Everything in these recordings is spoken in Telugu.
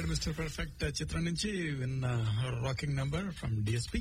గారు మిస్టర్ పర్ఫెక్ట్ చిత్రం నుంచి విన్న rocking number from D S P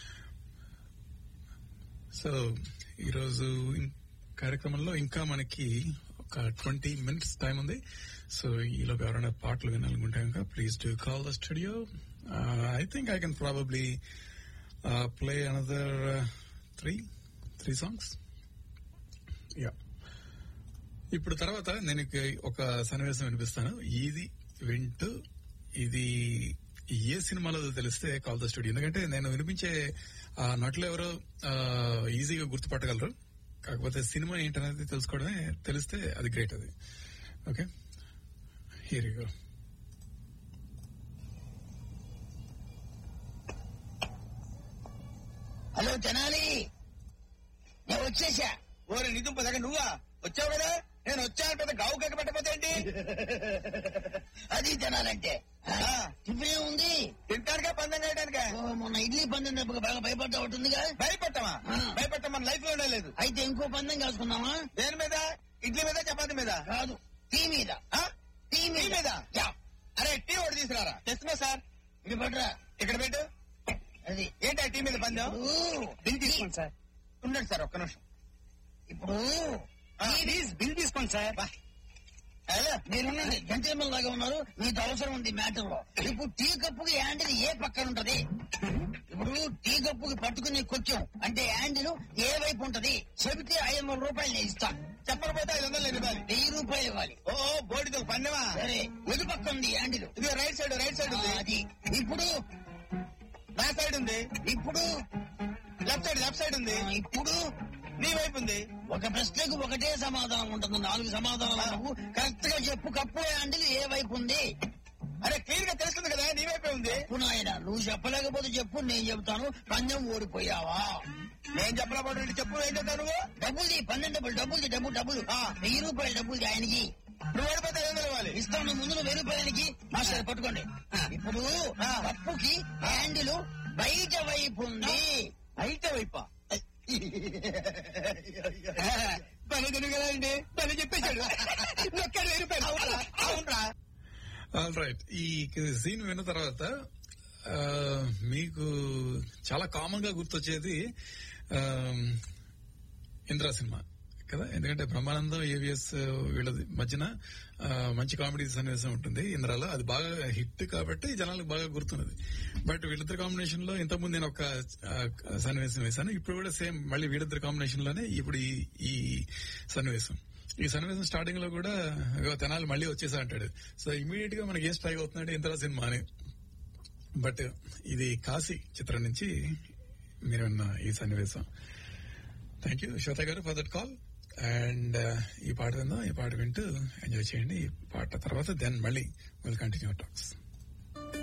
so ఈరోజు ఇం- కార్యక్రమంలో ఇంకా మనకి ఒక ట్వంటీ మినిట్స్ టైం ఉంది సో ఈలోపు ఎవరైనా పాటలు వినాలనుకుంటే కనుక please do call the studio I think I can probably play another three three songs yeah ఇప్పుడు తర్వాత నేను ఇక ఒక సన్నివేశం వినిపిస్తాను ఇది వింటూ ఇది ఏ సినిమాలో తెలిస్తే కాల్ ద స్టూడియో ఎందుకంటే నేను వినిపించే ఆ నటులు ఎవరో ఆ, ఈజీగా గుర్తుపట్టగలరు కాకపోతే సినిమా ఏంటనేది తెలుసుకోవడమే తెలిస్తే అది గ్రేట్ అది okay here you go hello Tenali నేను వచ్చేసా ఓరే నిజం పదక నువ్వా వచ్చావు కదా నేను వచ్చాను పెద్ద గావు కేక పెట్టకపోతే ఏంటి అది తెనాలంటే ఆ. టిఫిన్ ఉంది తింటానికా పందెం చేయడానికా ఓ, మొన్న ఇడ్లీ పందెం దెబ్బకి బాగా భయపడ్డా ఉంటుందిగా భయపెట్టమా ఆ. భయపెట్టమని లైఫ్ లోనే లేదు అయితే ఇంకో పందెం కాసుకుందామా దేని మీద ఇడ్లీ మీద చపాతి మీద కాదు టీ మీద ఆ? టీ టీ మీద యా. అరే టీ ఒకటి తీసుకురారా తెస్తున్నా సార్ ఇది పట్రా ఇక్కడ పెట్టు అది ఏంటి ఆ టీ మీద పందెం ఇప్పుడు బిల్ తీసుకోండి సార్ ఉండండి సార్ ఒక్క నిమిషం ఇప్పుడు ప్లీజ్ బిల్ తీసుకోండి సార్ అదే మీరున్నది జంటల్మెన్ లాగా ఉన్నారు మీకు అవసరం ఉంది మ్యాటర్ లో ఇప్పుడు టీ కప్పుకి హ్యాండిల్ ఏ పక్కన ఉంటది ఇప్పుడు టీ కప్పుకి పట్టుకునే కొంచెం అంటే హ్యాండిల్ ఏ వైపు ఉంటది చెబితే ఐదు వందల రూపాయలు నేను ఇస్తా చెప్పకపోతే ఐదు వందలు నేను ఇవ్వాలి వెయ్యి రూపాయలు ఇవ్వాలి ఓ బోడితో పందెమా సరే ఎదు పక్క ఉంది హ్యాండిల్ ఇది రైట్ సైడ్ రైట్ సైడ్ ఉంది అది ఇప్పుడు నా సైడ్ ఉంది ఇప్పుడు లెఫ్ట్ సైడ్ లెఫ్ట్ సైడ్ ఉంది ఆ, ఇప్పుడు నీ వైపు ఉంది ఒక ప్రశ్నకు ఒకటే సమాధానం ఉంటుంది నాలుగు సమాధానాలు నువ్వు కరెక్ట్ గా చెప్పు కప్పు హ్యాండిల్ ఏ వైపు ఉంది అరే క్లియర్ గా తెలుస్తుంది కదా నీ వైపే ఉంది చెప్పు నాయన నువ్వు చెప్పలేకపోతే చెప్పు నేను చెప్తాను పందెం ఓడిపోయావా నేను చెప్పలేకపోతే చెప్పు ఏం చెప్తావు నువ్వు డబ్బుల్ది పన్నెండు డబ్బులు డబ్బుల్ది డబ్బు డబ్బులు ఆ. వెయ్యి రూపాయలు డబ్బుల్ది ఆయనకి నువ్వు ఓడిపోతే ఐదు వందలు ఇవ్వాలి ఇస్తాను ముందు నువ్వు వెయ్యి రూపాయలకి మాస్టర్ పట్టుకోండి ఇప్పుడు ఆ. కప్పుకి హ్యాండిల్ బయట వైపు ఉంది అయితే వైపా పని తిరిగి కదా అండి పని చెప్పేశాడు ఒక్కడు వెయ్యి రూపాయలు అవునరా ఆల్ రైట్ ఈ సీన్ విన్న తర్వాత ఆ, మీకు చాలా కామన్ గా గుర్తొచ్చేది ఆ, ఇంద్రా సినిమా కదా ఎందుకంటే బ్రహ్మానందం ఏవిఎస్ వీళ్ళ మధ్యన ఆ, మంచి కామెడీ సన్నివేశం ఉంటుంది ఇంద్రాలో అది బాగా హిట్ కాబట్టి జనాలకు బాగా గుర్తున్నది బట్ వీళ్ళిద్దరు కాంబినేషన్ లో ఇంతకుముందు నేను ఒక ఆ, సన్నివేశం వేశాను ఇప్పుడు కూడా సేమ్ మళ్ళీ వీళ్ళిద్దరు కాంబినేషన్ లోనే ఇప్పుడు ఈ ఈ సన్నివేశం ఈ సన్నివేశం స్టార్టింగ్ లో కూడా ఇగో తెనాలి మళ్ళీ వచ్చేసా అంటాడు సో ఇమీడియట్ గా మనకి ఏం స్ట్రైక్ అవుతుందంటే ఇంద్రా సినిమా అని బట్ ఇది కాశీ చిత్రం నుంచి మీరు విన్న ఈ సన్నివేశం థ్యాంక్ యూ శ్వేత గారు ఫర్ దట్ కాల్ అండ్ ఈ పాట విందాం ఈ పాట వింటూ ఎంజాయ్ చేయండి ఈ పాట తర్వాత దెన్ మళ్ళీ విల్ కంటిన్యూ టాక్స్